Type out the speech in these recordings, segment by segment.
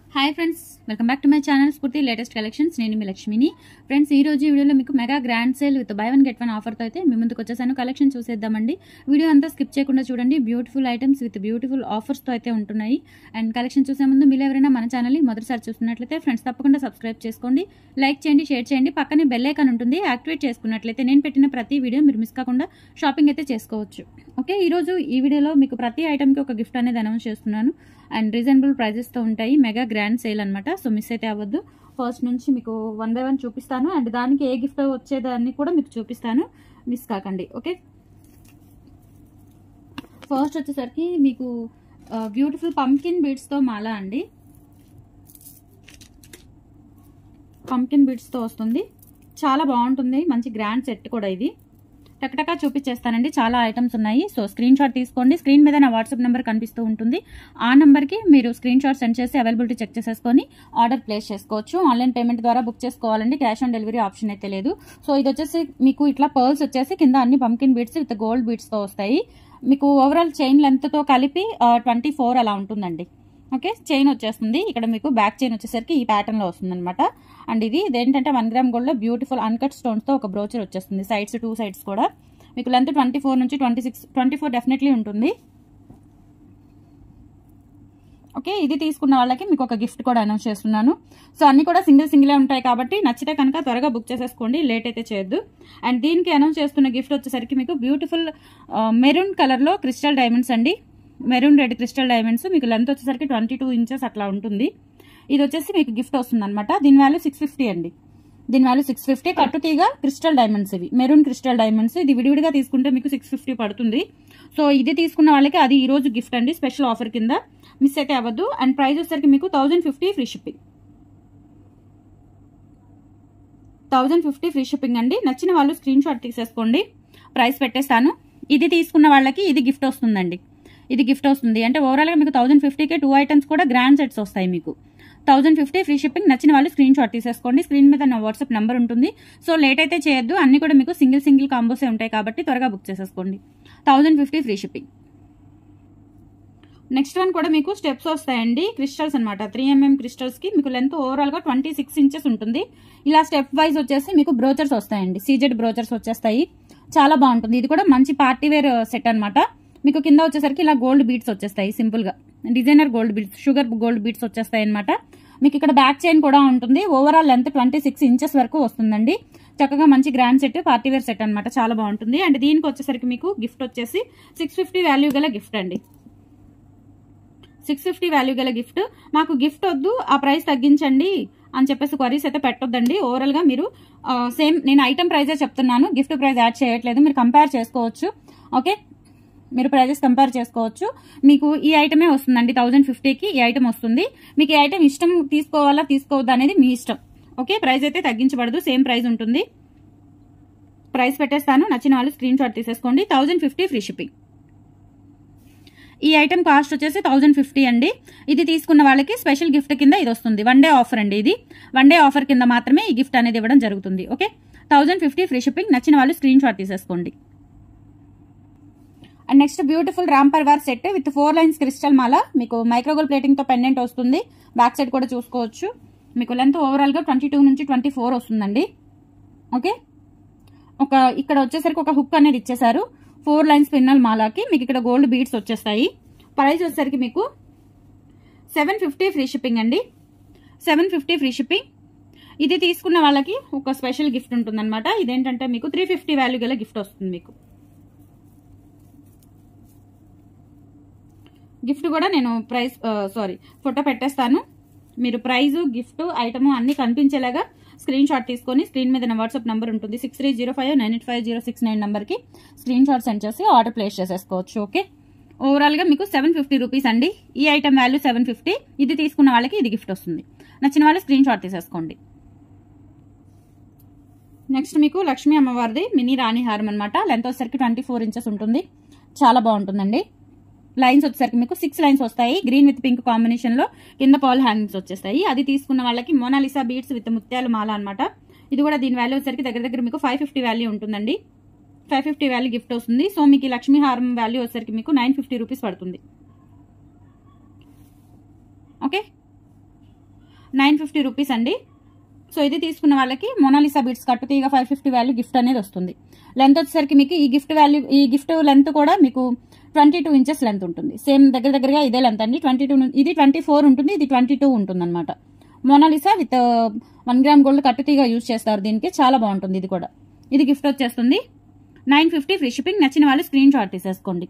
hi friends welcome back to my channel Spoorthi latest collections నేను మీ లక్ష్మిని ఫ్రెండ్స్ ఈ రోజు ఈ వీడియోలో మీకు mega grand sale with buy one get one ఆఫర్తో అయితే మీ ముందుకు వచ్చేసాను కలెక్షన్ చూసేద్దామండి వీడియో అంతా స్కిప్ చేయకుండా చూడండి బ్యూటిఫుల్ ఐటమ్స్ విత్ బ్యూటిఫుల్ ఆఫర్స్తో అయితే ఉంటున్నాయి అండ్ కలెక్షన్ చూసే ముందు మీరు ఎవరైనా మన ఛానల్ని మొదటిసారి చూస్తున్నట్లయితే ఫ్రెండ్స్ తప్పకుండా సబ్స్క్రైబ్ చేసుకోండి లైక్ చేయండి షేర్ చేయండి పక్కనే బెల్ ఐకాన్ ఉంటుంది యాక్టివేట్ చేసుకున్నట్లయితే నేను పెట్టిన ప్రతి వీడియో మీరు మిస్ కాకుండా షాపింగ్ అయితే చేసుకోవచ్చు ఓకే ఈరోజు ఈ వీడియోలో మీకు ప్రతి ఐటమ్కి ఒక గిఫ్ట్ అనేది అనౌన్స్ చేస్తున్నాను అండ్ రీజనబుల్ ప్రైజెస్తో ఉంటాయి మెగా గ్రాండ్ సేల్ అనమాట సో మిస్ అయితే అవ్వద్దు ఫస్ట్ నుంచి మీకు వన్ బై వన్ చూపిస్తాను అండ్ దానికి ఏ గిఫ్ట్ వచ్చేదాన్ని కూడా మీకు చూపిస్తాను మిస్ కాకండి ఓకే ఫస్ట్ వచ్చేసరికి మీకు బ్యూటిఫుల్ పంకిన్ బీడ్స్తో మాల అండి పంకిన్ బీడ్స్తో వస్తుంది చాలా బాగుంటుంది మంచి గ్రాండ్ సెట్ కూడా ఇది టక్టకా చూపించేస్తానండి చాలా ఐటమ్స్ ఉన్నాయి సో స్క్రీన్ షాట్ తీసుకోండి స్క్రీన్ మీద నా వాట్సాప్ నెంబర్ కనిపిస్తూ ఉంటుంది ఆ నెంబర్కి మీరు స్క్రీన్ షాట్ సెండ్ చేసి అవైలబిలిటీ చెక్ చేసేసుకొని ఆర్డర్ ప్లేస్ చేసుకోవచ్చు ఆన్లైన్ పేమెంట్ ద్వారా బుక్ చేసుకోవాలండి క్యాష్ ఆన్ డెలివరీ ఆప్షన్ అయితే లేదు సో ఇది వచ్చేసి మీకు ఇట్లా పర్ల్స్ వచ్చేసి కింద అన్ని పంకిన్ బీడ్స్ విత్ గోల్డ్ బీడ్స్తో వస్తాయి మీకు ఓవరాల్ చైన్ లెంత్తో కలిపి ట్వంటీ ఫోర్ అలా ఉంటుందండి ఓకే చైన్ వచ్చేస్తుంది ఇక్కడ మీకు బ్యాక్ చైన్ వచ్చేసరికి ఈ ప్యాటర్న్ లో వస్తుంది అనమాట అండ్ ఇది ఇదేంటంటే వన్ గ్రామ్ గోల్డ్ లో బ్యూటిఫుల్ అన్కట్ స్టోన్స్ తో ఒక బ్రోచర్ వచ్చేస్తుంది సైడ్స్ టూ సైడ్స్ కూడా మీకు లెంత్ ట్వంటీ ఫోర్ నుంచి twenty six twenty four definitely ఉంటుంది ఓకే ఇది తీసుకున్న వాళ్ళకి మీకు ఒక గిఫ్ట్ కూడా అనౌన్స్ చేస్తున్నాను సో అన్ని కూడా సింగిల్ సింగిలే ఉంటాయి కాబట్టి నచ్చితే కనుక త్వరగా బుక్ చేసేసుకోండి లేట్ అయితే చేయొద్దు అండ్ దీనికి అనౌన్స్ చేస్తున్న గిఫ్ట్ వచ్చేసరికి మీకు బ్యూటిఫుల్ మెరూన్ కలర్లో క్రిస్టల్ డైమండ్స్ అండి మెరూన్ రెడ్ క్రిస్టల్ డైమండ్స్ మీకు లెంత్ వచ్చేసరికి ట్వంటీ టూ ఇంచెస్ అట్లా ఉంటుంది ఇది వచ్చేసి మీకు గిఫ్ట్ వస్తుంది అనమాట దీని వాల్యూ సిక్స్ ఫిఫ్టీ అండి దీని వాల్యూ సిక్స్ ఫిఫ్టీ కట్టుతీగ క్రిస్టల్ డైమండ్స్ ఇవి మెరూన్ క్రిస్టల్ డైమండ్స్ ఇది విడివిడిగా తీసుకుంటే మీకు సిక్స్ ఫిఫ్టీ పడుతుంది సో ఇది తీసుకున్న వాళ్ళకి అది ఈ రోజు గిఫ్ట్ అండి స్పెషల్ ఆఫర్ కింద మిస్ అయితే అవ్వద్దు అండ్ ప్రైస్ వచ్చేసరికి మీకు thousand fifty free shipping thousand fifty free shipping అండి నచ్చిన వాళ్ళు స్క్రీన్ షాట్ తీసేసుకోండి ప్రైస్ పెట్టేస్తాను ఇది తీసుకున్న వాళ్ళకి ఇది గిఫ్ట్ వస్తుందండి ఇది గిఫ్ట్ వస్తుంది అంటే ఓవరాల్గా మీకు థౌసండ్ ఫిఫ్టీకే టూ ఐటమ్స్ కూడా గ్రాండ్ సెట్స్ వస్తాయి మీకు థౌసండ్ ఫిఫ్టీ ఫ్రీ షిప్పింగ్ నచ్చిన వాళ్ళు స్క్రీన్ షాట్ తీసేసుకోండి స్క్రీన్ మీద నా వాట్సాప్ నెంబర్ ఉంటుంది సో లేట్ అయితే చేయొద్దు అన్ని కూడా మీకు సింగిల్ సింగిల్ కాంబోసే ఉంటాయి కాబట్టి త్వరగా బుక్ చేసేసుకోండి thousand fifty free shipping next one కూడా మీకు స్టెప్స్ వస్తాయండి క్రిస్టల్స్ అనమాట త్రీ ఎంఎం క్రిస్టల్స్ కి మీకు లెంత్ ఓవరాల్ గా ట్వంటీ సిక్స్ ఇంచెస్ ఉంటుంది ఇలా స్టెప్ వైజ్ వచ్చేసి మీకు బ్రోచర్స్ వస్తాయండి సీజెడ్ బ్రోచర్స్ వచ్చేస్తాయి చాలా బాగుంటుంది ఇది కూడా మంచి పార్టీ వేర్ సెట్ అనమాట మీకు కింద వచ్చేసరికి ఇలా గోల్డ్ బీట్స్ వచ్చేస్తాయి సింపుల్ గా designer gold beads sugar gold beads వచ్చేస్తాయి అనమాట మీకు ఇక్కడ బ్యాక్ చైన్ కూడా ఉంటుంది overall length twenty six inches వరకు వస్తుందండి చక్కగా మంచి grand set party wear set అనమాట చాలా బాగుంటుంది అండ్ దీనికి వచ్చేసరికి మీకు గిఫ్ట్ వచ్చేసి సిక్స్ ఫిఫ్టీ వాల్యూ గల గిఫ్ట్ అండి సిక్స్ ఫిఫ్టీ వాల్యూ గల గిఫ్ట్ మాకు గిఫ్ట్ వద్దు ఆ ప్రైస్ తగ్గించండి అని చెప్పేసి క్వరీస్ అయితే పెట్టొద్దండి ఓవరాల్ గా మీరు సేమ్ నేను ఐటమ్ ప్రైజే చెప్తున్నాను గిఫ్ట్ ప్రైస్ యాడ్ చేయట్లేదు మీరు కంపేర్ చేసుకోవచ్చు ఓకే మీరు ప్రైజెస్ కంపేర్ చేసుకోవచ్చు మీకు ఈ ఐటమే వస్తుందండి థౌజండ్ ఫిఫ్టీకి ఈ ఐటమ్ వస్తుంది మీకు ఈ ఐటమ్ ఇష్టం తీసుకోవాలా తీసుకోవద్దా అనేది మీ ఇష్టం ఓకే ప్రైస్ అయితే తగ్గించబడదు సేమ్ ప్రైస్ ఉంటుంది ప్రైస్ పెట్టేస్తాను నచ్చిన వాళ్ళు స్క్రీన్ షాట్ తీసేసుకోండి థౌజండ్ ఫిఫ్టీ ఫ్రీ షిప్పింగ్ ఈ ఐటమ్ కాస్ట్ వచ్చేసి థౌజండ్ ఫిఫ్టీ అండి ఇది తీసుకున్న వాళ్ళకి స్పెషల్ గిఫ్ట్ కింద ఇది వస్తుంది వన్ డే ఆఫర్ అండి ఇది వన్ డే ఆఫర్ కింద మాత్రమే ఈ గిఫ్ట్ అనేది ఇవ్వడం జరుగుతుంది okay thousand fifty free shipping నచ్చిన వాళ్ళు స్క్రీన్ షాట్ తీసేసుకోండి and next beautiful Ram Parivar set with four lines crystal మాల మీకు మైక్రోగోల్ ప్లేటింగ్ తో పెండెంట్ వస్తుంది బ్యాక్ సైడ్ కూడా చూసుకోవచ్చు మీకు లెంత్ ఓవరాల్ గా ట్వంటీ టూ నుంచి ట్వంటీ ఫోర్ వస్తుందండి ఓకే ఒక ఇక్కడ వచ్చేసరికి ఒక హుక్ అనేది ఇచ్చేసారు ఫోర్ లైన్స్ పిన్నల్ మాలాకి మీకు ఇక్కడ గోల్డ్ బీడ్స్ వచ్చేస్తాయి ప్రైస్ వచ్చేసరికి మీకు సెవెన్ ఫిఫ్టీ ఫ్రీ షిప్పింగ్ అండి సెవెన్ ఫిఫ్టీ ఫ్రీ షిప్పింగ్ ఇది తీసుకున్న వాళ్ళకి ఒక స్పెషల్ గిఫ్ట్ ఉంటుందన్నమాట ఇదేంటంటే మీకు త్రీ ఫిఫ్టీ వాల్యూ గల గిఫ్ట్ వస్తుంది మీకు గిఫ్ట్ కూడా నేను ప్రైస్ సారీ ఫోటో పెట్టేస్తాను మీరు ప్రైజు గిఫ్ట్ ఐటమ్ అన్ని కనిపించేలాగా స్క్రీన్ షాట్ తీసుకొని స్క్రీన్ మీద నా వాట్సాప్ నెంబర్ ఉంటుంది six three zero five nine eight five zero six nine నెంబర్కి స్క్రీన్ షాట్ సెండ్ చేసి ఆర్డర్ ప్లేస్ చేసేసుకోవచ్చు ఓకే ఓవరాల్గా మీకు సెవెన్ ఫిఫ్టీ రూపీస్ అండి ఈ ఐటమ్ వాల్యూ సెవెన్ ఫిఫ్టీ ఇది తీసుకున్న వాళ్ళకి ఇది గిఫ్ట్ వస్తుంది నచ్చిన వాళ్ళు స్క్రీన్ షాట్ తీసేసుకోండి నెక్స్ట్ మీకు లక్ష్మీ అమ్మవారిది మినీ రాణి హారం అనమాట లెంత్ వచ్చేసరికి ట్వంటీ ఫోర్ ఇంచెస్ ఉంటుంది చాలా బాగుంటుందండి లైన్స్ వచ్చేసరికి మీకు సిక్స్ లైన్స్ వస్తాయి గ్రీన్ విత్ పింక్ కాంబినేషన్ లో కింద పాల్ హ్యాంగింగ్స్ వచ్చేస్తాయి అది తీసుకున్న వాళ్ళకి మోనాలిసా బీడ్స్ విత్ ముత్యాల మాల అనమాట ఇది కూడా దీని వాల్యూ వచ్చేసరికి దగ్గర దగ్గర మీకు ఫైవ్ ఫిఫ్టీ వాల్యూ ఉంటుందండి ఫైవ్ ఫిఫ్టీ వాల్యూ గిఫ్ట్ వస్తుంది సో మీకు ఈ లక్ష్మీ హారం వాల్యూ వచ్చేసరికి మీకు నైన్ ఫిఫ్టీ రూపీస్ పడుతుంది ఓకే నైన్ ఫిఫ్టీ రూపీస్ అండి సో ఇది తీసుకున్న వాళ్ళకి మొనాలిసా బీట్స్ కట్టు తీగ ఫైవ్ ఫిఫ్టీ వాల్యూ గిఫ్ట్ అనేది వస్తుంది లెంత్ వచ్చేసరికి మీకు ఈ గిఫ్ట్ వాల్యూ ఈ గిఫ్ట్ లెంత్ కూడా మీకు ట్వంటీ టూ ఇంచెస్ లెంత్ ఉంటుంది సేమ్ దగ్గర దగ్గరగా ఇదే లెంత్ అండి ట్వంటీ టూ ఇది ట్వంటీ ఫోర్ ఉంటుంది ఇది ట్వంటీ టూ ఉంటుంది అనమాట Mona Lisa with one gram gold కట్టు తీగ యూజ్ చేస్తారు దీనికి చాలా బాగుంటుంది ఇది కూడా ఇది గిఫ్ట్ వచ్చేస్తుంది నైన్ ఫిఫ్టీ ఫ్రీ షిప్పింగ్ నచ్చిన వాళ్ళు స్క్రీన్ షాట్ తీసేసుకోండి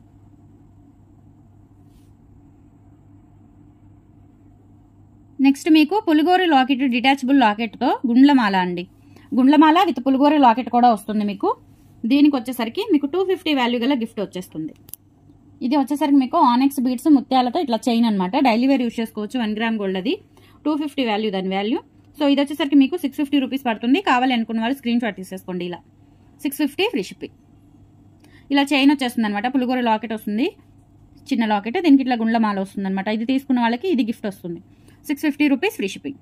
నెక్స్ట్ మీకు పులిగోరి లాకెట్ డిటాచబుల్ లాకెట్తో గుండ్లమాల అండి గుండ్లమాల విత్ పులిగోరి లాకెట్ కూడా వస్తుంది మీకు దీనికి వచ్చేసరికి మీకు టూ ఫిఫ్టీ వాల్యూ గల గిఫ్ట్ వచ్చేస్తుంది ఇది వచ్చేసరికి మీకు ఆనెక్స్ బీడ్స్ ముత్యాలతో ఇట్లా చైన్ అనమాట డైలీ వేర్ యూస్ చేసుకోవచ్చు వన్ గ్రామ్ గోల్డ్ అది టూ ఫిఫ్టీ వాల్యూ దాని వాల్యూ సో ఇది వచ్చేసరికి మీకు సిక్స్ ఫిఫ్టీ రూపీస్ పడుతుంది కావాలి అనుకున్న వాళ్ళు స్క్రీన్ షాట్ తీసేసుకోండి ఇలా సిక్స్ ఫిఫ్టీ ఫ్రీ షిప్పింగ్ ఇలా చైన్ వచ్చేస్తుంది అనమాట పులిగోర లాకెట్ వస్తుంది చిన్న లాకెట్ దీనికి ఇట్లా గుండ్ల మాల వస్తుంది అనమాట ఇది తీసుకున్న వాళ్ళకి ఇది గిఫ్ట్ వస్తుంది six fifty rupees free shipping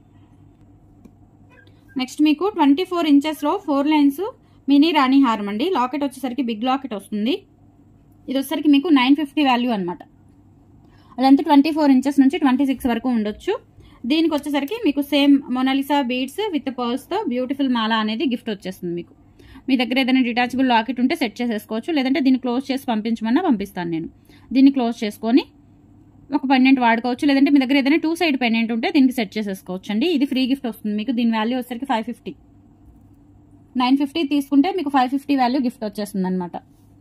next మీకు ట్వంటీ ఫోర్ ఇంచెస్లో ఫోర్ లైన్స్ మినీ రాణి హారం అండి లాకెట్ వచ్చేసరికి బిగ్ లాకెట్ వస్తుంది ఇది వచ్చేసరికి మీకు నైన్ ఫిఫ్టీ వాల్యూ అనమాట అదంతా ట్వంటీ ఫోర్ ఇంచెస్ నుంచి ట్వంటీ సిక్స్ వరకు ఉండొచ్చు దీనికి వచ్చేసరికి మీకు సేమ్ మొనాలిసా బీడ్స్ విత్ పర్ల్స్తో బ్యూటిఫుల్ మాల అనేది గిఫ్ట్ వచ్చేస్తుంది మీకు మీ దగ్గర ఏదైనా డిటాచబుల్ లాకెట్ ఉంటే సెట్ చేసేసుకోవచ్చు లేదంటే దీన్ని క్లోజ్ చేసి పంపించమన్నా పంపిస్తాను నేను దీన్ని క్లోజ్ చేసుకొని ఒక పెండెంట్ వాడుకోవచ్చు లేదంటే మీ దగ్గర ఏదైనా టూ సైడ్ పెండెంట్ ఉంటే దీనికి సెట్ చేసేసుకోవచ్చు అండి ఇది ఫ్రీ గిఫ్ట్ వస్తుంది మీకు దీని వాల్యూ వచ్చేసరికి ఫైవ్ ఫిఫ్టీ నైన్ ఫిఫ్టీ తీసుకుంటే మీకు ఫైవ్ ఫిఫ్టీ వాల్యూ గిఫ్ట్ వచ్చేస్తుంది అనమాట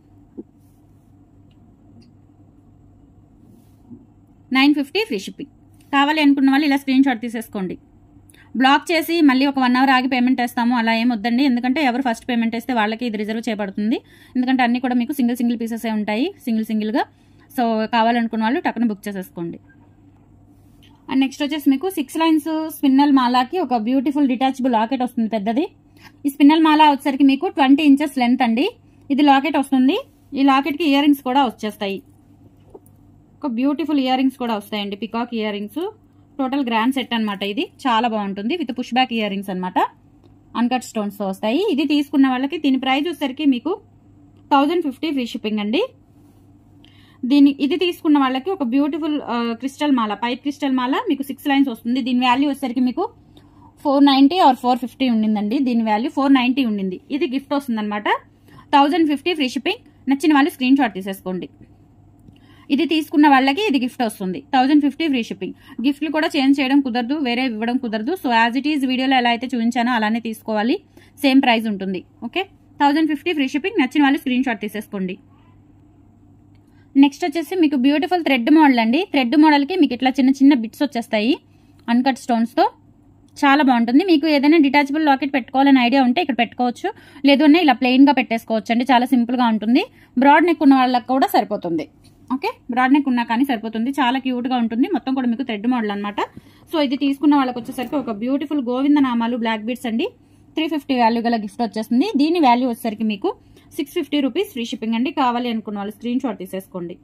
నైన్ ఫిఫ్టీ ఫ్రీ షిప్పింగ్ కావాలి అనుకున్న వాళ్ళు ఇలా స్క్రీన్ షాట్ తీసేసుకోండి బ్లాక్ చేసి మళ్ళీ ఒక వన్ అవర్ ఆగి పేమెంట్ వేస్తాము అలా ఏం వద్దండి ఎందుకంటే ఎవరు ఫస్ట్ పేమెంట్ వేస్తే వాళ్ళకి ఇది రిజర్వ్ చేయబడుతుంది ఎందుకంటే అన్ని కూడా మీకు సింగిల్ సింగిల్ పీసెస్ ఉంటాయి సింగిల్ సింగిల్గా సో కావాలనుకున్న వాళ్ళు టక్కున బుక్ చేసేసుకోండి అండ్ నెక్స్ట్ వచ్చేసి మీకు సిక్స్ లైన్స్ స్పిన్నల్ మాలాకి ఒక బ్యూటిఫుల్ డిటాచబుల్ లాకెట్ వస్తుంది పెద్దది ఈ స్పిన్నల్ మాల వచ్చేసరికి మీకు ట్వంటీ ఇంచెస్ లెంత్ అండి ఇది లాకెట్ వస్తుంది ఈ లాకెట్కి ఇయర్ రింగ్స్ కూడా వచ్చేస్తాయి ఒక బ్యూటిఫుల్ ఇయర్ రింగ్స్ కూడా వస్తాయండి peacock earrings total grand set అనమాట ఇది చాలా బాగుంటుంది with push back earrings అనమాట అన్కట్ స్టోన్స్ తో వస్తాయి ఇది తీసుకున్న వాళ్ళకి దీని ప్రైస్ వచ్చేసరికి మీకు థౌజండ్ ఫిఫ్టీ ఫ్రీ షిప్పింగ్ అండి దీని ఇది తీసుకున్న వాళ్ళకి ఒక బ్యూటిఫుల్ క్రిస్టల్ మాల పైప్ క్రిస్టల్ మాల మీకు సిక్స్ లైన్స్ వస్తుంది దీని వాల్యూ వచ్చేసరికి మీకు four ninety or four fifty ఉండిందండి దీని వాల్యూ ఫోర్ నైంటీ ఉండింది ఇది గిఫ్ట్ వస్తుంది అనమాట థౌజండ్ ఫిఫ్టీ ఫ్రీ షిప్పింగ్ నచ్చిన వాళ్ళు స్క్రీన్ షాట్ తీసేసుకోండి ఇది తీసుకున్న వాళ్ళకి ఇది గిఫ్ట్ వస్తుంది థౌజండ్ ఫిఫ్టీ ఫ్రీ షిప్పింగ్ గిఫ్ట్లు కూడా చేంజ్ చేయడం కుదరదు వేరే ఇవ్వడం కుదరదు సో యాజ్ ఇట్ ఈజ్ వీడియోలో ఎలా అయితే చూపించానో అలానే తీసుకోవాలి సేమ్ ప్రైస్ ఉంటుంది okay thousand fifty free shipping నచ్చిన వాళ్ళు స్క్రీన్ షాట్ తీసేసుకోండి నెక్స్ట్ వచ్చేసి మీకు బ్యూటిఫుల్ థ్రెడ్ మోడల్ అండి థ్రెడ్ మోడల్కి మీకు ఇట్లా చిన్న చిన్న బిట్స్ వచ్చేస్తాయి అన్కట్ స్టోన్స్తో చాలా బాగుంటుంది మీకు ఏదైనా డిటాచబుల్ లాకెట్ పెట్టుకోవాలని ఐడియా ఉంటే ఇక్కడ పెట్టుకోవచ్చు లేదు అన్నా ఇలా ప్లెయిన్గా పెట్టేసుకోవచ్చు అండి చాలా సింపుల్గా ఉంటుంది బ్రాడ్ నెక్ ఉన్న వాళ్ళకి కూడా సరిపోతుంది ఓకే బ్రాడ్ నెక్ ఉన్నా కానీ సరిపోతుంది చాలా క్యూట్గా ఉంటుంది మొత్తం కూడా మీకు థ్రెడ్ మోడల్ అనమాట సో ఇది తీసుకున్న వాళ్ళకి వచ్చేసరికి ఒక బ్యూటిఫుల్ గోవింద నామాలు బ్లాక్ బీడ్స్ అండి త్రీ ఫిఫ్టీ వాల్యూ గల గిఫ్ట్ వచ్చేస్తుంది దీని వాల్యూ వచ్చేసరికి మీకు six fifty rupees free shipping అండి కావాలి అనుకున్న వాళ్ళు స్క్రీన్ షాట్ తీసేసుకోండి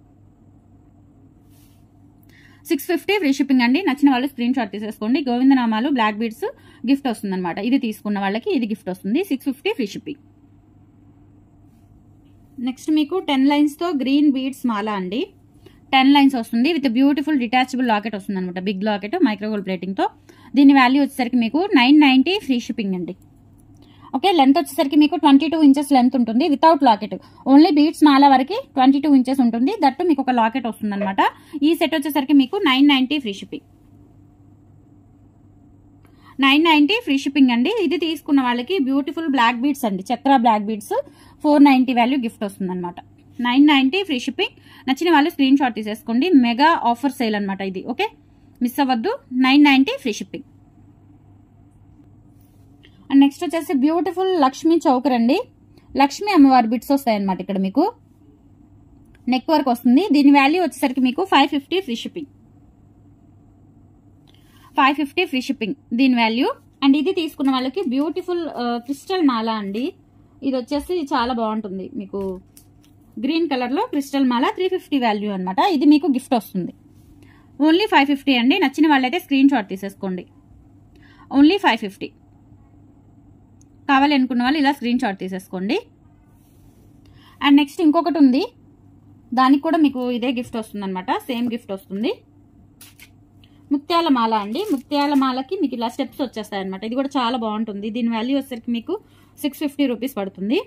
సిక్స్ ఫిఫ్టీ ఫ్రీ షిప్పింగ్ అండి నచ్చిన వాళ్ళు స్క్రీన్ షాట్ తీసేసుకోండి గోవిందనామాలు బ్లాక్ బీడ్స్ గిఫ్ట్ వస్తుంది అనమాట ఇది తీసుకున్న వాళ్ళకి ఇది గిఫ్ట్ వస్తుంది six fifty free shipping next మీకు టెన్ లైన్స్తో గ్రీన్ బీడ్స్ మాల అండి టెన్ లైన్స్ వస్తుంది విత్ బ్యూటిఫుల్ డిటాచబుల్ లాకెట్ వస్తుంది అనమాట బిగ్ లాకెట్ మైక్రోగోల్ ప్లేటింగ్తో దీని వాల్యూ వచ్చేసరికి మీకు నైన్ నైంటీ ఫ్రీ షిప్పింగ్ అండి ఓకే లెంత్ వచ్చేసరికి మీకు ట్వంటీ టూ ఇంచెస్ లెంత్ ఉంటుంది వితౌట్ లాకెట్ ఓన్లీ బీట్స్ మాల వరకు ట్వంటీ టూ ఇంచెస్ ఉంటుంది దట్టు మీకు ఒక లాకెట్ వస్తుంది అనమాట ఈ సెట్ వచ్చేసరికి మీకు nine ninety free shipping nine ninety free shipping అండి ఇది తీసుకున్న వాళ్ళకి బ్యూటిఫుల్ బ్లాక్ బీడ్స్ అండి చక్ర black beads four ninety value gift వస్తుంది అనమాట నైన్ నైంటీ ఫ్రీ షిప్పింగ్ నచ్చిన వాళ్ళు స్క్రీన్ షాట్ తీసేసుకోండి మెగా ఆఫర్ సేల్ అనమాట ఇది ఓకే మిస్ అవ్వద్దు nine ninety free shipping and next వచ్చేసి బ్యూటిఫుల్ లక్ష్మీ చౌకర్ అండి లక్ష్మీ అమ్మవారి బిట్స్ వస్తాయి అనమాట ఇక్కడ మీకు నెక్ వర్క్ వస్తుంది దీని వాల్యూ వచ్చేసరికి మీకు five fifty free shipping five fifty free shipping దీని వాల్యూ అండ్ ఇది తీసుకున్న వాళ్ళకి బ్యూటిఫుల్ క్రిస్టల్ మాల అండి ఇది వచ్చేసి చాలా బాగుంటుంది మీకు గ్రీన్ కలర్లో క్రిస్టల్ మాల త్రీ ఫిఫ్టీ వాల్యూ అనమాట ఇది మీకు గిఫ్ట్ వస్తుంది ఓన్లీ ఫైవ్ ఫిఫ్టీ అండి నచ్చిన వాళ్ళైతే స్క్రీన్ షాట్ తీసేసుకోండి ఓన్లీ ఫైవ్ ఫిఫ్టీ కావాలి అనుకున్న వాళ్ళు ఇలా స్క్రీన్ షాట్ తీసేసుకోండి అండ్ నెక్స్ట్ ఇంకొకటి ఉంది దానికి కూడా మీకు ఇదే గిఫ్ట్ వస్తుంది అనమాట సేమ్ గిఫ్ట్ వస్తుంది ముత్యాల మాల అండి ముత్యాల మాలకి మీకు ఇలా స్టెప్స్ వచ్చేస్తాయి అనమాట ఇది కూడా చాలా బాగుంటుంది దీని వాల్యూ వచ్చేసరికి మీకు సిక్స్ ఫిఫ్టీ రూపీస్ పడుతుంది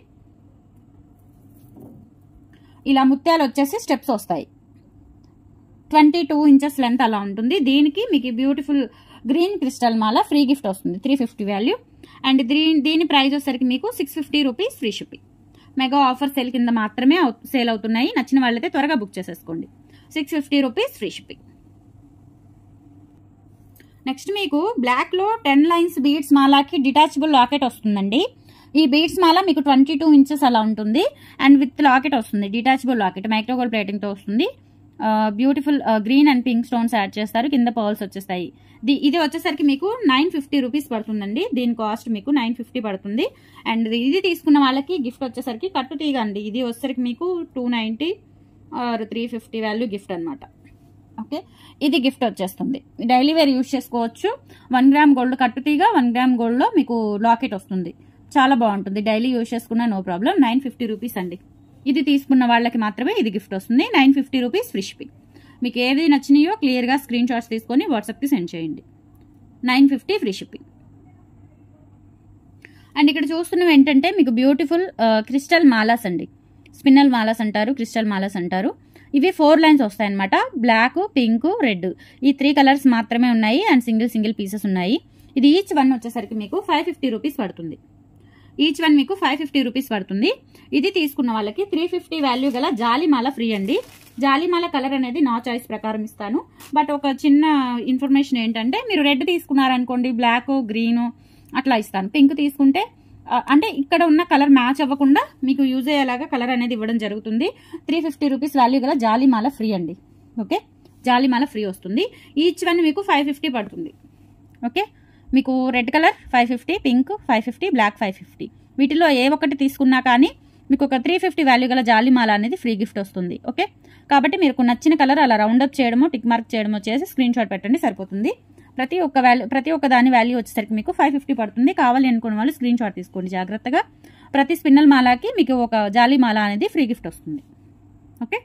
ఇలా ముత్యాలు వచ్చేసి స్టెప్స్ వస్తాయి ట్వంటీ టూ ఇంచెస్ లెంత్ అలా ఉంటుంది దీనికి మీకు బ్యూటిఫుల్ గ్రీన్ క్రిస్టల్ మాల ఫ్రీ గిఫ్ట్ వస్తుంది త్రీ ఫిఫ్టీ వాల్యూ అండ్ దీని దీని ప్రైస్ వచ్చేసరికి మీకు six fifty rupees free shipping mega offer sale కింద మాత్రమే సేల్ అవుతున్నాయి నచ్చిన వాళ్ళైతే త్వరగా బుక్ చేసేసుకోండి six fifty rupees free shipping next మీకు బ్లాక్ లో టెన్ లైన్స్ బీడ్స్ మాలాకి డిటాచబుల్ లాకెట్ వస్తుందండి ఈ బీడ్స్ మాల మీకు ట్వంటీ టూ ఇంచెస్ అలా ఉంటుంది అండ్ విత్ లాకెట్ వస్తుంది డిటాచబుల్ లాకెట్ మైక్రోగోల్డ్ ప్లేటింగ్ తో వస్తుంది beautiful green and pink stones add చేస్తారు కింద పర్ల్స్ వచ్చేస్తాయి ఇది వచ్చేసరికి మీకు నైన్ ఫిఫ్టీ రూపీస్ పడుతుందండి దీని కాస్ట్ మీకు నైన్ ఫిఫ్టీ పడుతుంది అండ్ ఇది తీసుకున్న వాళ్ళకి గిఫ్ట్ వచ్చేసరికి కట్టు తీగ అండి ఇది వచ్చేసరికి మీకు two ninety or three fifty value gift అనమాట ఓకే ఇది గిఫ్ట్ వచ్చేస్తుంది డైలీ వేర్ యూజ్ చేసుకోవచ్చు వన్ గ్రామ్ గోల్డ్ కట్టు తీగ వన్ గ్రామ్ గోల్డ్లో మీకు లాకెట్ వస్తుంది చాలా బాగుంటుంది డైలీ యూజ్ చేసుకున్న no problem nine fifty rupees అండి ఇది తీసుకున్న వాళ్ళకి మాత్రమే ఇది గిఫ్ట్ వస్తుంది nine fifty rupees free shipping మీకు ఏది నచ్చినాయో క్లియర్గా స్క్రీన్ షాట్స్ తీసుకొని వాట్సాప్కి సెండ్ చేయండి nine fifty free shipping and ఇక్కడ చూస్తున్నవి ఏంటంటే మీకు బ్యూటిఫుల్ క్రిస్టల్ మాలాస్ అండి స్పిన్నల్ మాలాస్ అంటారు క్రిస్టల్ మాలాస్ అంటారు ఇవి ఫోర్ లైన్స్ వస్తాయన్నమాట బ్లాక్ పింక్ రెడ్ ఈ త్రీ కలర్స్ మాత్రమే ఉన్నాయి అండ్ సింగిల్ సింగిల్ పీసెస్ ఉన్నాయి ఇది ఈచ్ వన్ వచ్చేసరికి మీకు ఫైవ్ ఫిఫ్టీ రూపీస్ పడుతుంది ఈచ్ వన్ మీకు ఫైవ్ ఫిఫ్టీ రూపీస్ పడుతుంది ఇది తీసుకున్న వాళ్ళకి త్రీ ఫిఫ్టీ వాల్యూ గల జాలిమాల ఫ్రీ అండి జాలిమాల కలర్ అనేది నా చాయిస్ ప్రకారం ఇస్తాను బట్ ఒక చిన్న ఇన్ఫర్మేషన్ ఏంటంటే మీరు రెడ్ తీసుకున్నారనుకోండి బ్లాక్ గ్రీన్ అట్లా ఇస్తాను పింక్ తీసుకుంటే అంటే ఇక్కడ ఉన్న కలర్ మ్యాచ్ అవ్వకుండా మీకు యూజ్ అయ్యేలాగా కలర్ అనేది ఇవ్వడం జరుగుతుంది త్రీ ఫిఫ్టీ రూపీస్ వాల్యూ గల జాలిమాల ఫ్రీ అండి ఓకే జాలిమాల ఫ్రీ వస్తుంది ఈచ్ వన్ మీకు ఫైవ్ ఫిఫ్టీ పడుతుంది ఓకే మీకు red colour five fifty pink five fifty black five fifty వీటిలో ఏ ఒక్కటి తీసుకున్నా కానీ మీకు ఒక త్రీ ఫిఫ్టీ వాల్యూ గల జాలిమాల అనేది ఫ్రీ గిఫ్ట్ వస్తుంది ఓకే కాబట్టి మీకు నచ్చిన కలర్ అలా రౌండ్ అప్ చేయడమో టిక్ మార్క్ చేయడమో చేసి స్క్రీన్ షాట్ పెట్టండి సరిపోతుంది ప్రతి ఒక్క వాల్యూ ప్రతి ఒక్క దాని వాల్యూ వచ్చేసరికి మీకు ఫైవ్ ఫిఫ్టీ పడుతుంది కావాలి అనుకున్న వాళ్ళు స్క్రీన్ షాట్ తీసుకోండి జాగ్రత్తగా ప్రతి స్పిన్నల్ మాలాకి మీకు ఒక జాలి మాల అనేది ఫ్రీ గిఫ్ట్ వస్తుంది ఓకే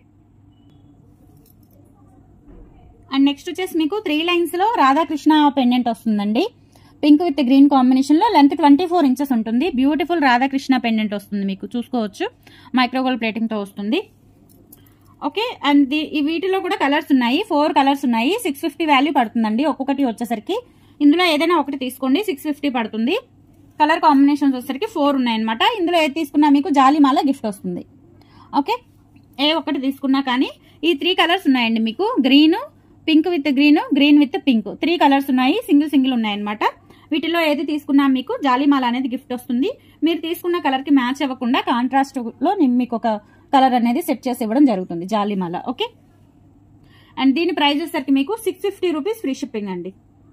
అండ్ నెక్స్ట్ వచ్చేసి మీకు త్రీ లైన్స్లో రాధాకృష్ణ పెండెంట్ వస్తుందండి పింక్ విత్ గ్రీన్ కాంబినేషన్లో లెంత్ ట్వంటీ ఫోర్ ఇంచెస్ ఉంటుంది బ్యూటిఫుల్ రాధాకృష్ణ పెండెంట్ వస్తుంది మీకు చూసుకోవచ్చు మైక్రోగోల్డ్ ప్లేటింగ్తో వస్తుంది ఓకే అండ్ ఈ వీటిలో కూడా కలర్స్ ఉన్నాయి ఫోర్ కలర్స్ ఉన్నాయి సిక్స్ ఫిఫ్టీ వాల్యూ పడుతుందండి ఒక్కొక్కటి వచ్చేసరికి ఇందులో ఏదైనా ఒకటి తీసుకోండి సిక్స్ ఫిఫ్టీ పడుతుంది కలర్ కాంబినేషన్స్ వచ్చేసరికి ఫోర్ ఉన్నాయన్నమాట ఇందులో ఏది తీసుకున్నా మీకు జాలిమాల గిఫ్ట్ వస్తుంది ఓకే ఏ ఒక్కటి తీసుకున్నా కానీ ఈ త్రీ కలర్స్ ఉన్నాయండి మీకు green pink with green green with pink three colours ఉన్నాయి సింగిల్ సింగిల్ ఉన్నాయన్నమాట వీటిలో ఏది తీసుకున్నా మీకు జాలిమాల అనేది గిఫ్ట్ వస్తుంది మీరు తీసుకున్న కలర్కి మ్యాచ్ అవ్వకుండా కాంట్రాస్ట్లో నేను మీకు ఒక కలర్ అనేది సెట్ చేసి ఇవ్వడం జరుగుతుంది జాలిమాల ఓకే అండ్ దీని ప్రైస్ వచ్చేసరికి మీకు six fifty rupees free shipping అండి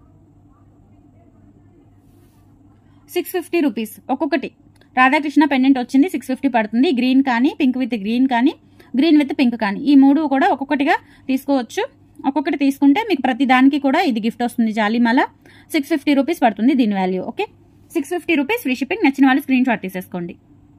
సిక్స్ ఫిఫ్టీ రూపీస్ ఒక్కొక్కటి రాధాకృష్ణ పెండెంట్ వచ్చింది సిక్స్ ఫిఫ్టీ పడుతుంది గ్రీన్ కానీ పింక్ విత్ గ్రీన్ కానీ గ్రీన్ విత్ పింక్ కానీ ఈ మూడు కూడా ఒక్కొక్కటిగా తీసుకోవచ్చు ఒక్కొక్కటి తీసుకుంటే మీకు ప్రతి దానికి కూడా ఇది గిఫ్ట్ వస్తుంది జాలిమాల సిక్స్ ఫిఫ్టీ రూపీస్ పడుతుంది దీని value okay six fifty rupees free shipping నచ్చిన వాళ్ళు స్క్రీన్ షాట్ తీసేసుకోండి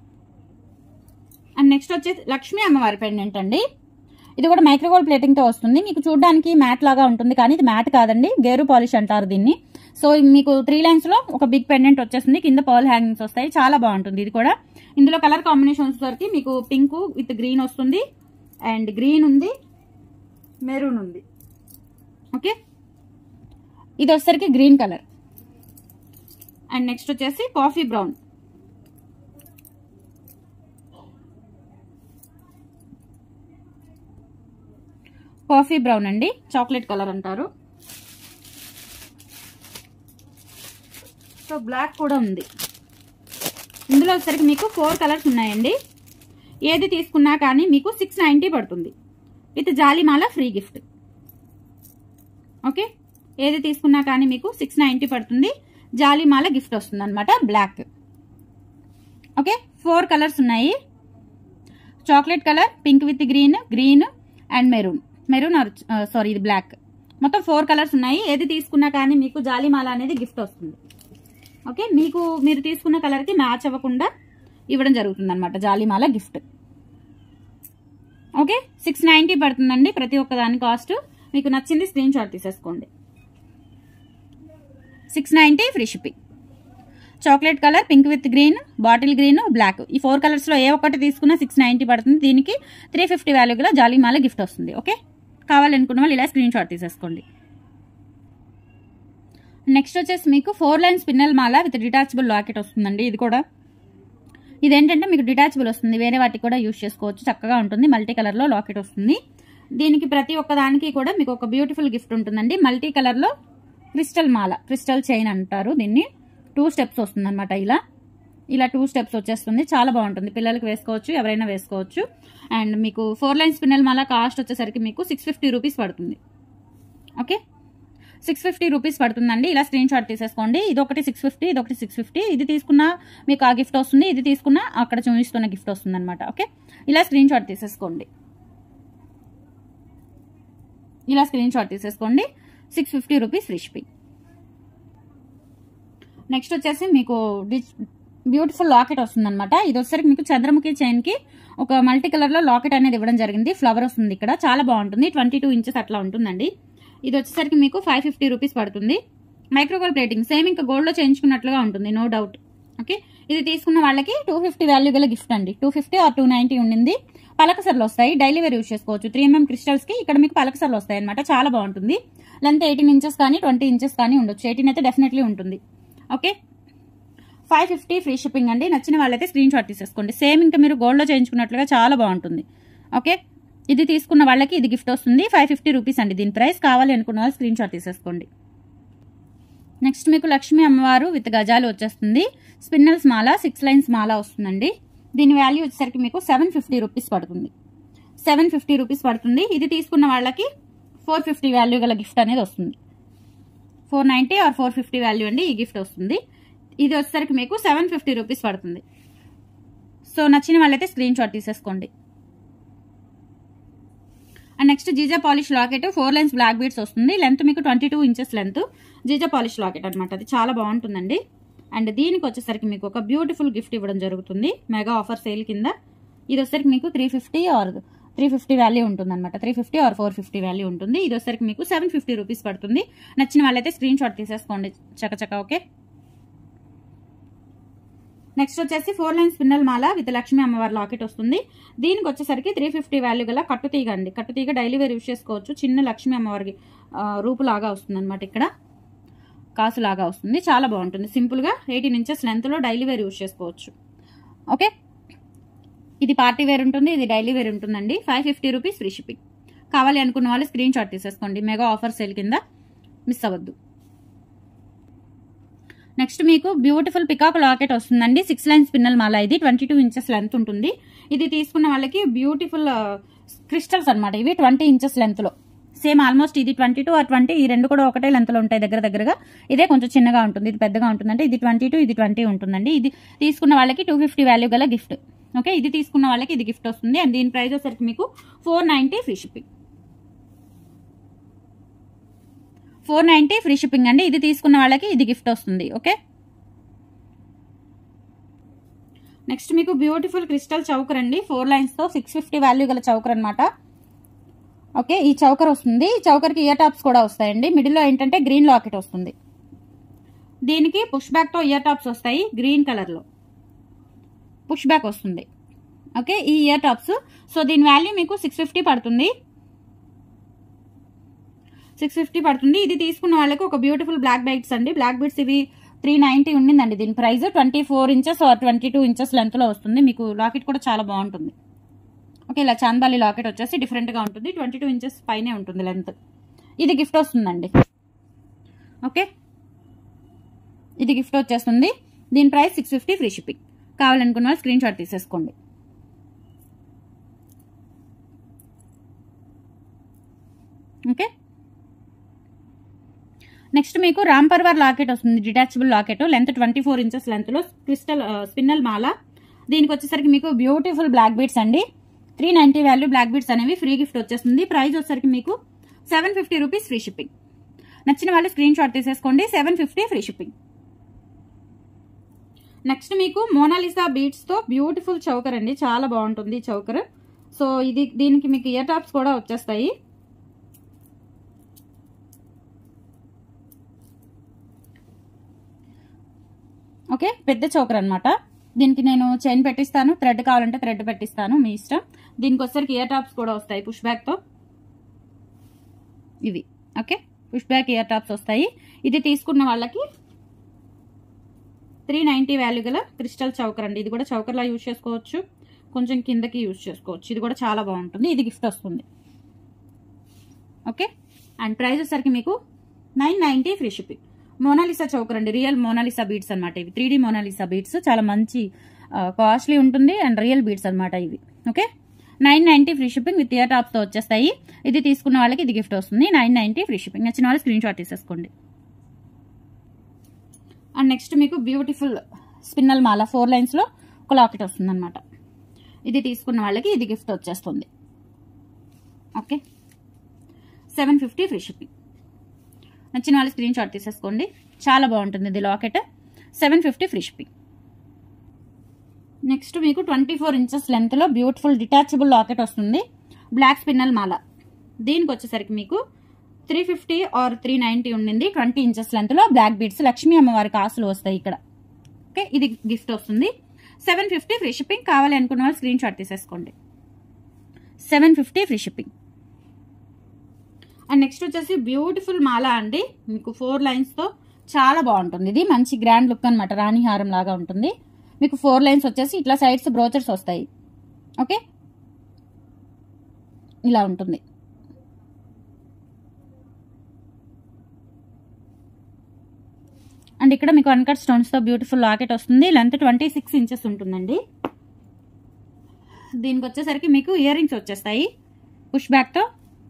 అండ్ నెక్స్ట్ వచ్చేసి లక్ష్మీ అమ్మవారి పెండెంట్ అండి ఇది కూడా మైక్రోగోల్డ్ ప్లేటింగ్తో వస్తుంది మీకు చూడడానికి మ్యాట్ లాగా ఉంటుంది కానీ ఇది మ్యాట్ కాదండి గేరు పాలిష్ అంటారు దీన్ని సో మీకు త్రీ లైన్స్లో ఒక బిగ్ పెండెంట్ వచ్చేస్తుంది కింద పర్ల్ హ్యాంగింగ్స్ వస్తాయి చాలా బాగుంటుంది ఇది కూడా ఇందులో కలర్ కాంబినేషన్స్ వరకు మీకు పింక్ విత్ గ్రీన్ వస్తుంది అండ్ గ్రీన్ ఉంది మెరూన్ ఉంది ఓకే ఇది వచ్చేసరికి గ్రీన్ కలర్ అండ్ నెక్స్ట్ వచ్చేసి కాఫీ బ్రౌన్ కాఫీ బ్రౌన్ అండి చాక్లెట్ కలర్ అంటారు సో బ్లాక్ కూడా ఉంది ఇందులో వచ్చరికి మీకు ఫోర్ కలర్స్ ఉన్నాయండి ఏది తీసుకున్నా కానీ మీకు సిక్స్ నైంటీ పడుతుంది విత్ జాలిమాల ఫ్రీ గిఫ్ట్ ఓకే ఏది తీసుకున్నా కానీ మీకు సిక్స్ నైంటీ పడుతుంది జాలిమాల గిఫ్ట్ వస్తుంది అనమాట బ్లాక్ ఓకే ఫోర్ కలర్స్ ఉన్నాయి chocolate colour pink with green green and maroon maroon or sorry ఇది బ్లాక్ మొత్తం ఫోర్ కలర్స్ ఉన్నాయి ఏది తీసుకున్నా కానీ మీకు జాలిమాల అనేది గిఫ్ట్ వస్తుంది ఓకే మీకు మీరు తీసుకున్న కలర్కి మ్యాచ్ అవ్వకుండా ఇవ్వడం జరుగుతుంది అనమాట జాలిమాల గిఫ్ట్ ఓకే సిక్స్ నైంటీ పడుతుందండి ప్రతి ఒక్క దాని కాస్ట్ మీకు నచ్చింది స్క్రీన్ షాట్ తీసేసుకోండి six ninety free shipping chocolate colour pink with green bottle green black ఈ ఫోర్ కలర్స్లో ఏ ఒక్కటి తీసుకున్నా సిక్స్ నైంటీ పడుతుంది దీనికి త్రీ ఫిఫ్టీ వాల్యూ గల జాలీమాల గిఫ్ట్ వస్తుంది ఓకే కావాలనుకున్న వాళ్ళు ఇలా స్క్రీన్ షాట్ తీసేసుకోండి నెక్స్ట్ వచ్చేసి మీకు ఫోర్ లైన్ స్పిన్నల్ మాల విత్ డిటాచబుల్ లాకెట్ వస్తుందండి ఇది కూడా ఇదేంటంటే మీకు డిటాచబుల్ వస్తుంది వేరే వాటికి కూడా యూస్ చేసుకోవచ్చు చక్కగా ఉంటుంది మల్టీ కలర్లో లాకెట్ వస్తుంది దీనికి ప్రతి ఒక్క దానికి కూడా మీకు ఒక బ్యూటిఫుల్ గిఫ్ట్ ఉంటుందండి మల్టీ కలర్లో క్రిస్టల్ మాల క్రిస్టల్ చైన్ అంటారు దీన్ని టూ స్టెప్స్ వస్తుంది అనమాట ఇలా ఇలా టూ స్టెప్స్ వచ్చేస్తుంది చాలా బాగుంటుంది పిల్లలకి వేసుకోవచ్చు ఎవరైనా వేసుకోవచ్చు అండ్ మీకు ఫోర్ లైన్ స్పిన్నల్ మాల కాస్ట్ వచ్చేసరికి మీకు సిక్స్ ఫిఫ్టీ రూపీస్ పడుతుంది ఓకే సిక్స్ ఫిఫ్టీ రూపీస్ పడుతుందండి ఇలా స్క్రీన్ షాట్ తీసేసుకోండి ఇది ఒకటి సిక్స్ ఫిఫ్టీ ఇది ఒకటి సిక్స్ ఫిఫ్టీ ఇది తీసుకున్నా మీకు ఆ గిఫ్ట్ వస్తుంది ఇది తీసుకున్నా అక్కడ చూపిస్తున్న గిఫ్ట్ వస్తుంది అనమాట ఓకే ఇలా స్క్రీన్ షాట్ తీసేసుకోండి ఇలా స్క్రీన్ షాట్ తీసేసుకోండి six fifty rupees free shipping next వచ్చేసి మీకు డిచ్ బ్యూటిఫుల్ లాకెట్ వస్తుందన్నమాట ఇది వచ్చేసరికి మీకు చంద్రముఖి చైన్కి ఒక మల్టీ కలర్లో లాకెట్ అనేది ఇవ్వడం జరిగింది ఫ్లవర్ వస్తుంది ఇక్కడ చాలా బాగుంటుంది ట్వంటీ టూ ఇంచెస్ అట్లా ఉంటుందండి ఇది వచ్చేసరికి మీకు ఫైవ్ ఫిఫ్టీ రూపీస్ పడుతుంది మైక్రోగోల్ ప్లేటింగ్ సేమ్ ఇంకా గోల్డ్లో చేయించుకున్నట్లుగా ఉంటుంది నో డౌట్ ఓకే ఇది తీసుకున్న వాళ్ళకి టూ ఫిఫ్టీ వాల్యూ గల గిఫ్ట్ అండి two fifty or two ninety ఉండింది పలకసర్లు వస్తాయి డైలీ వేర్ యూస్ చేసుకోవచ్చు త్రీ ఎంఎం క్రిస్టల్స్కి ఇక్కడ మీకు పలకసర్లు వస్తాయి అనమాట చాలా బాగుంటుంది లెంత్ ఎయిటీన్ ఇంచెస్ కానీ ట్వంటీ ఇంచెస్ కానీ ఉండొచ్చు ఎయిటీన్ అయితే డెఫినెట్లీ ఉంటుంది okay five fifty free shipping అండి నచ్చిన వాళ్ళైతే స్క్రీన్ షాట్ తీసేసుకోండి సేమ్ ఇంకా మీరు గోల్డ్లో చేయించుకున్నట్లుగా చాలా బాగుంటుంది ఓకే ఇది తీసుకున్న వాళ్ళకి ఇది గిఫ్ట్ వస్తుంది ఫైవ్ ఫిఫ్టీ రూపీస్ అండి దీని ప్రైస్ కావాలి అనుకున్న వాళ్ళు స్క్రీన్ షాట్ తీసేసుకోండి నెక్స్ట్ మీకు లక్ష్మీ అమ్మవారు విత్ గజాలు వచ్చేస్తుంది స్పిన్నల్స్ మాల సిక్స్ లైన్స్ మాల వస్తుందండి దీని వాల్యూ వచ్చేసరికి మీకు సెవెన్ ఫిఫ్టీ రూపీస్ పడుతుంది సెవెన్ ఫిఫ్టీ రూపీస్ పడుతుంది ఇది తీసుకున్న వాళ్ళకి ఫోర్ ఫిఫ్టీ వాల్యూ గల గిఫ్ట్ అనేది వస్తుంది four ninety or four fifty value అండి ఈ గిఫ్ట్ వస్తుంది ఇది వచ్చేసరికి మీకు సెవెన్ ఫిఫ్టీ రూపీస్ పడుతుంది సో నచ్చిన వాళ్ళైతే స్క్రీన్ షాట్ తీసేసుకోండి అండ్ నెక్స్ట్ జీజా polish locket four lines black beads వస్తుంది లెంత్ మీకు ట్వంటీ టూ ఇంచెస్ లెంత్ జీజా పాలిష్ లాకెట్ అనమాట అది చాలా బాగుంటుందండి అండ్ దీనికి వచ్చేసరికి మీకు ఒక బ్యూటిఫుల్ గిఫ్ట్ ఇవ్వడం జరుగుతుంది మెగా ఆఫర్ సేల్ కింద ఇది వచ్చేసరికి మీకు three fifty or three fifty value ఉంటుంది అనమాట three fifty or four fifty value ఉంటుంది ఇది వచ్చేసరికి మీకు సెవెన్ ఫిఫ్టీ రూపీస్ పడుతుంది నచ్చిన వాళ్ళైతే స్క్రీన్ షాట్ తీసేసుకోండి చకచక ఓకే నెక్స్ట్ వచ్చేసి ఫోర్ లైన్ స్పిన్నల్ మాల విత్ లక్ష్మీ అమ్మవారి లాకెట్ వస్తుంది దీనికి వచ్చేసరికి త్రీ ఫిఫ్టీ వాల్యూ గల కట్టుతీగ అండి కట్టుతీగ డైలీ వేర్ యూస్ చేసుకోవచ్చు చిన్న లక్ష్మీ అమ్మవారికి ఆ, రూపులాగా వస్తుంది అనమాట ఇక్కడ కాసులాగా వస్తుంది చాలా బాగుంటుంది సింపుల్గా ఎయిటీన్ ఇంచెస్ లెంత్లో డైలీ వేర్ యూస్ చేసుకోవచ్చు ఓకే ఇది పార్టీ వేర్ ఉంటుంది ఇది డైలీ వేర్ ఉంటుందండి five fifty rupees free shipping కావాలి అనుకున్న వాళ్ళు స్క్రీన్ షాట్ తీసేసుకోండి మెగా ఆఫర్ సేల్ కింద మిస్ అవ్వద్దు నెక్స్ట్ మీకు బ్యూటిఫుల్ పికాక్ లాకెట్ వస్తుందండి సిక్స్ లైన్ స్పిన్నల్ మాల ఇది ట్వంటీ టూ ఇంచెస్ లెంత్ ఉంటుంది ఇది తీసుకున్న వాళ్ళకి బ్యూటిఫుల్ క్రిస్టల్స్ అన్నమాట ఇవి ట్వంటీ ఇంచెస్ లెంత్లో సేమ్ ఆల్మోస్ట్ ఇది ట్వంటీ టూ ఆ ట్వంటీ ఈ రెండు కూడా ఒకటే లెంత్లో ఉంటాయి దగ్గర దగ్గరగా ఇదే కొంచెం చిన్నగా ఉంటుంది ఇది పెద్దగా ఉంటుందంటే ఇది ట్వంటీ టూ ఇది ట్వంటీ ఉంటుందండి ఇది తీసుకున్న వాళ్ళకి టూ ఫిఫ్టీ వాల్యూ గల గిఫ్ట్ ఓకే ఇది తీసుకున్న వాళ్ళకి ఇది గిఫ్ట్ వస్తుంది అండ్ దీని ప్రైస్ వచ్చేసరికి మీకు four ninety free shipping four ninety free shipping అండి ఇది తీసుకున్న వాళ్ళకి ఇది గిఫ్ట్ వస్తుంది ఓకే నెక్స్ట్ మీకు బ్యూటిఫుల్ క్రిస్టల్ చౌకర్ అండి ఫోర్ లైన్స్తో సిక్స్ ఫిఫ్టీ వాల్యూ గల చౌకర్ అనమాట ఓకే ఈ చౌకర్ వస్తుంది ఈ చౌకర్కి ఇయర్ టాప్స్ కూడా వస్తాయండి మిడిల్లో ఏంటంటే గ్రీన్ లాకెట్ వస్తుంది దీనికి పుష్ బ్యాక్తో ఇయర్ టాప్స్ వస్తాయి గ్రీన్ కలర్లో పుష్ బ్యాక్ వస్తుంది ఓకే ఈ ఇయర్ టాప్స్ సో దీని వాల్యూ మీకు సిక్స్ ఫిఫ్టీ పడుతుంది సిక్స్ ఫిఫ్టీ పడుతుంది ఇది తీసుకున్న వాళ్ళకి ఒక బ్యూటిఫుల్ బ్లాక్ బైట్స్ అండి బ్లాక్ బీట్స్ ఇవి త్రీ నైంటీ ఉండిందండి దీని price twenty four inches or twenty two inches లెంత్లో వస్తుంది మీకు లాకెట్ కూడా చాలా బాగుంటుంది ఓకే ఇలా చాందాలి లాకెట్ వచ్చేసి డిఫరెంట్గా ఉంటుంది ట్వంటీ టూ ఇంచెస్ పైనే ఉంటుంది లెంత్ ఇది గిఫ్ట్ వస్తుందండి ఓకే ఇది గిఫ్ట్ వచ్చేస్తుంది దీని price six fifty free shipping కావాలనుకున్న వాళ్ళు స్క్రీన్ షాట్ తీసేసుకోండి ఓకే నెక్స్ట్ మీకు రామ్ పర్వార్ లాకెట్ వస్తుంది detachable locket length twenty four inches లెంత్లో క్రిస్టల్ స్పిన్నల్ మాల దీనికి వచ్చేసరికి మీకు బ్యూటిఫుల్ బ్లాక్ బీడ్స్ అండి three ninety value black beads అనేవి ఫ్రీ గిఫ్ట్ వచ్చేస్తుంది ప్రైస్ వచ్చేసరికి మీకు seven fifty rupees free shipping నచ్చిన వాళ్ళు స్క్రీన్ షాట్ తీసేసుకోండి seven fifty free shipping next మీకు మోనాలిసా బీడ్స్తో బ్యూటిఫుల్ చౌకర్ అండి చాలా బాగుంటుంది ఈ చౌకర్ సో ఇది దీనికి మీకు ఇయర్ టాప్స్ కూడా వచ్చేస్తాయి ఓకే పెద్ద చోకర్ అనమాట దీనికి నేను చైన్ పెట్టిస్తాను థ్రెడ్ కావాలంటే థ్రెడ్ పెట్టిస్తాను మీ ఇష్టం దీనికి వచ్చేసరికి ఇయర్ టాప్స్ కూడా వస్తాయి పుష్ బ్యాక్తో ఇవి okay push back ear tops వస్తాయి ఇది తీసుకున్న వాళ్ళకి త్రీ నైంటీ వాల్యూ గల క్రిస్టల్ చౌకర్ అండి ఇది కూడా చౌకర్లా యూజ్ చేసుకోవచ్చు కొంచెం కిందకి యూజ్ చేసుకోవచ్చు ఇది కూడా చాలా బాగుంటుంది ఇది గిఫ్ట్ వస్తుంది ఓకే అండ్ ప్రైస్ వచ్చేసరికి మీకు nine ninety free shipping Mona Lisa choker అండి రియల్ మోనాలిసా బీడ్స్ అనమాట ఇవి త్రీ మోనాలిసా బీడ్స్ చాలా మంచి కాస్ట్లీ ఉంటుంది అండ్ రియల్ బీడ్స్ అనమాట ఇవి okay nine ninety free shipping with ear టాప్స్తో వచ్చేస్తాయి ఇది తీసుకున్న వాళ్ళకి ఇది గిఫ్ట్ వస్తుంది నైన్ నైంటీ ఫ్రీ షిప్పింగ్ నచ్చిన వాళ్ళు స్క్రీన్ షాట్ తీసేసుకోండి అండ్ నెక్స్ట్ మీకు బ్యూటిఫుల్ స్పిన్నల్ మాల ఫోర్ లైన్స్లో ఒక లాకెట్ వస్తుంది అనమాట ఇది తీసుకున్న వాళ్ళకి ఇది గిఫ్ట్ వచ్చేస్తుంది okay seven fifty free shipping నచ్చిన వాళ్ళు స్క్రీన్ షాట్ తీసేసుకోండి చాలా బాగుంటుంది ఇది locket seven fifty free shipping next మీకు ట్వంటీ ఫోర్ ఇంచెస్ లెంత్లో బ్యూటిఫుల్ డిటాచబుల్ లాకెట్ వస్తుంది బ్లాక్ స్పిన్నల్ మాల దీనికి వచ్చేసరికి మీకు three fifty or three ninety ఉండింది ట్వంటీ ఇంచెస్ లెంత్లో బ్లాక్ బీడ్స్ లక్ష్మీ అమ్మవారికి ఆశలు వస్తాయి ఇక్కడ ఓకే ఇది గిఫ్ట్ వస్తుంది సెవెన్ ఫిఫ్టీ ఫ్రీ షిప్పింగ్ కావాలి అనుకున్న వాళ్ళు స్క్రీన్ షాట్ తీసేసుకోండి seven fifty free shipping and next వచ్చేసి బ్యూటిఫుల్ మాల అండి మీకు ఫోర్ లైన్స్తో చాలా బాగుంటుంది ఇది మంచి గ్రాండ్ లుక్ అనమాట రాణి హారం లాగా ఉంటుంది మీకు ఫోర్ లైన్స్ వచ్చేసి ఇట్లా సైడ్స్ బ్రోచర్స్ వస్తాయి ఓకే ఇలా ఉంటుంది అండ్ ఇక్కడ మీకు అన్కట్ స్టోన్స్తో బ్యూటిఫుల్ లాకెట్ వస్తుంది లెంత్ ట్వంటీ సిక్స్ ఇంచెస్ ఉంటుందండి దీనికి వచ్చేసరికి మీకు ఇయర్ రింగ్స్ వచ్చేస్తాయి పుష్ బ్యాక్తో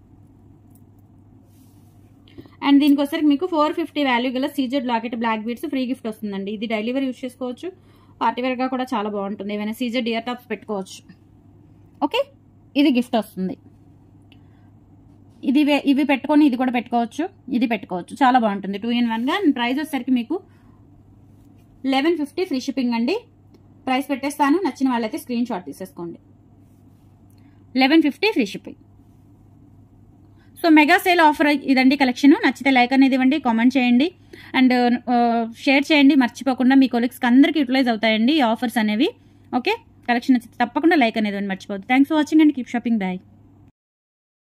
అండ్ దీనికి వచ్చేసరికి మీకు ఫోర్ ఫిఫ్టీ వాల్యూ గల CZ locket black beads free gift వస్తుందండి ఇది డైలీ వేర్ యూస్ చేసుకోవచ్చు పార్టీవేర్గా కూడా చాలా బాగుంటుంది ఏమైనా సీజెడ్ ఇయర్ టాప్స్ పెట్టుకోవచ్చు ఓకే ఇది గిఫ్ట్ వస్తుంది ఇది వే- ఇవి పెట్టుకొని ఇది కూడా పెట్టుకోవచ్చు ఇది పెట్టుకోవచ్చు చాలా బాగుంటుంది టూ ఇన్ వన్గా అండ్ ప్రైస్ వచ్చేసరికి మీకు లెవెన్ ఫిఫ్టీ ఫ్రీ షిప్పింగ్ అండి ప్రైస్ పెట్టేస్తాను నచ్చిన వాళ్ళైతే స్క్రీన్ షాట్ తీసేసుకోండి eleven fifty free shipping so mega sale offer ఇదండి కలెక్షన్ నచ్చితే లైక్ అనేది ఇవ్వండి కామెంట్ చేయండి అండ్ షేర్ చేయండి మర్చిపోకుండా మీ కొలీగ్స్కి అందరికీ యూటిలైజ్ అవుతాయండి ఈ ఆఫర్స్ అనేవి ఓకే కలెక్షన్ నచ్చితే తప్పకుండా లైక్ అనేది ఇవ్వండి మర్చిపోవద్దు thanks for watching and keep shopping bye